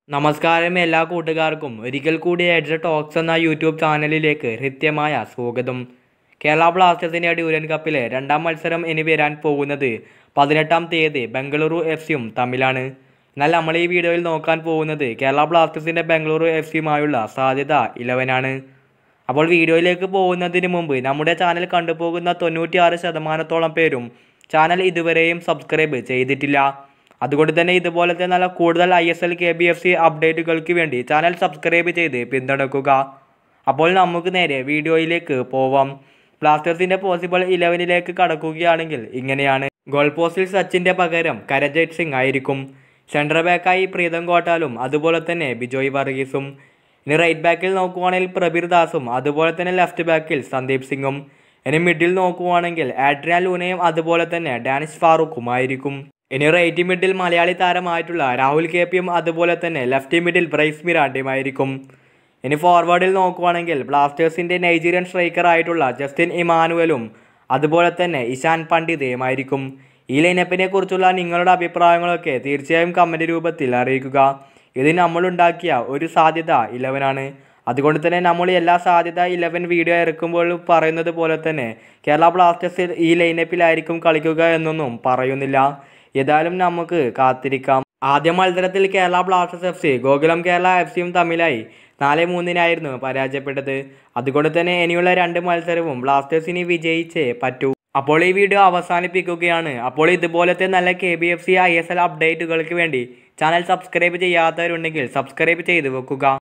നമസ്കാരം എല്ലാ കൂട്ടുകാർക്കും ഒരിക്കൽ കൂടി എഡ്ജ ടോക്സ് എന്ന യൂട്യൂബ് ചാനലിലേക്ക് ഹൃത്യമായ സ്വാഗതം കേരള ബ്ലാസ്റ്റേഴ്സിൻ്റെ ഡ്യൂരൻ കപ്പിലെ രണ്ടാം മത്സരം ഇനി വരാൻ പോകുന്നത് പതിനെട്ടാം തീയതി ബംഗളൂരു എഫ് സിയും തമ്മിലാണ് എന്നാൽ നമ്മൾ ഈ വീഡിയോയിൽ നോക്കാൻ പോകുന്നത് കേരള ബ്ലാസ്റ്റേഴ്സിൻ്റെ ബംഗളൂരു എഫ് സിയുമായുള്ള സാധ്യത ഇലവനാണ് അപ്പോൾ വീഡിയോയിലേക്ക് പോകുന്നതിന് മുമ്പ് നമ്മുടെ ചാനൽ കണ്ടുപോകുന്ന തൊണ്ണൂറ്റിയാറ് ശതമാനത്തോളം പേരും ചാനൽ ഇതുവരെയും സബ്സ്ക്രൈബ് ചെയ്തിട്ടില്ല അതുകൊണ്ട് തന്നെ ഇതുപോലത്തെ നല്ല കൂടുതൽ I S L K B F C അപ്ഡേറ്റുകൾക്ക് വേണ്ടി ചാനൽ സബ്സ്ക്രൈബ് ചെയ്ത് പിന്തുണക്കുക അപ്പോൾ നമുക്ക് നേരെ വീഡിയോയിലേക്ക് പോവാം ബ്ലാസ്റ്റേഴ്സിൻ്റെ പോസിബിൾ ഇലവനിലേക്ക് കടക്കുകയാണെങ്കിൽ ഇങ്ങനെയാണ് ഗോൾ പോസ്റ്റിൽ സച്ചിൻ്റെ പകരം കരജയ്ത് സിംഗ് ആയിരിക്കും സെൻട്രൽ ബാക്കായി പ്രീതം കോട്ടാലും അതുപോലെ തന്നെ ബിജോയ് വർഗീസും ഇനി റൈറ്റ് ബാക്കിൽ നോക്കുവാണെങ്കിൽ പ്രബീർ ദാസും അതുപോലെ തന്നെ ലെഫ്റ്റ് ബാക്കിൽ സന്ദീപ് സിംഗും ഇനി മിഡിൽ നോക്കുവാണെങ്കിൽ ആഡ്രിയാൻ ലൂനയും അതുപോലെ തന്നെ ഡാനിഷ് ഫാറൂഖുമായിരിക്കും ഇനി റൈറ്റ് മിഡിൽ മലയാളി താരമായിട്ടുള്ള രാഹുൽ കെ പിയും അതുപോലെ തന്നെ ലെഫ്റ്റ് മിഡിൽ ബ്രൈസ് മിറാണ്ടിയുമായിരിക്കും ഇനി ഫോർവേഡിൽ നോക്കുവാണെങ്കിൽ ബ്ലാസ്റ്റേഴ്സിൻ്റെ നൈജീരിയൻ സ്ട്രൈക്കർ ആയിട്ടുള്ള ജസ്റ്റിൻ ഇമാനുവലും അതുപോലെ തന്നെ ഇഷാൻ പണ്ഡിതയുമായിരിക്കും ഈ ലൈനപ്പിനെ കുറിച്ചുള്ള നിങ്ങളുടെ അഭിപ്രായങ്ങളൊക്കെ തീർച്ചയായും കമൻറ്റ് രൂപത്തിൽ അറിയിക്കുക ഇത് നമ്മളുണ്ടാക്കിയ ഒരു സാധ്യത ഇലവനാണ് അതുകൊണ്ട് തന്നെ നമ്മൾ എല്ലാ സാധ്യത ഇലവൻ വീഡിയോ ഇറക്കുമ്പോൾ പറയുന്നത് പോലെ തന്നെ കേരള ബ്ലാസ്റ്റേഴ്സ് ഈ ലൈനപ്പിലായിരിക്കും കളിക്കുക എന്നൊന്നും പറയുന്നില്ല ഏതായാലും നമുക്ക് കാത്തിരിക്കാം ആദ്യ മത്സരത്തിൽ Kerala Blasters F C Gokulam Kerala F സിയും തമ്മിലായി നാല് മൂന്നിനായിരുന്നു പരാജയപ്പെട്ടത് അതുകൊണ്ട് തന്നെ ഇനിയുള്ള രണ്ട് മത്സരവും ബ്ലാസ്റ്റേഴ്സിന് വിജയിച്ചേ പറ്റൂ അപ്പോൾ ഈ വീഡിയോ അവസാനിപ്പിക്കുകയാണ് അപ്പോൾ ഇതുപോലത്തെ നല്ല K B F C I S L അപ്ഡേറ്റുകൾക്ക് വേണ്ടി ചാനൽ സബ്സ്ക്രൈബ് ചെയ്യാത്തവരുണ്ടെങ്കിൽ സബ്സ്ക്രൈബ് ചെയ്ത് വെക്കുക